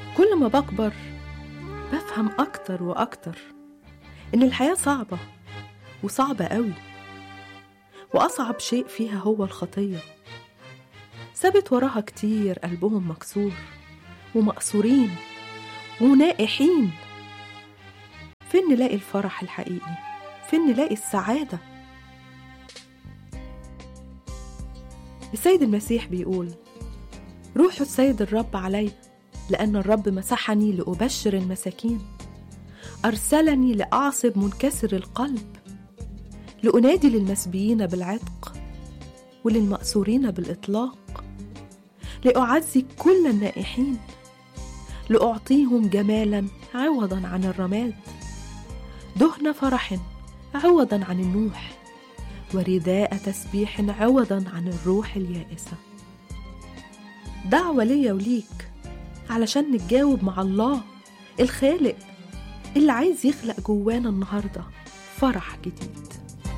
كل ما بكبر بفهم أكتر وأكتر إن الحياة صعبة وصعبة قوي وأصعب شيء فيها هو الخطية سابت وراها كتير قلبهم مكسور ومقصورين ونائحين فين نلاقي الفرح الحقيقي فين نلاقي السعادة السيد المسيح بيقول روح السيد الرب علي لأن الرب مسحني لأبشر المساكين أرسلني لأعصب منكسر القلب لأنادي للمسبيين بالعتق وللمأسورين بالإطلاق لأعزي كل النائحين لأعطيهم جمالا عوضا عن الرماد دهن فرح عوضا عن النوح ورداء تسبيح عوضا عن الروح اليائسة دعوة ليا وليك علشان نتجاوب مع الله الخالق اللي عايز يخلق جوانا النهاردة فرح جديد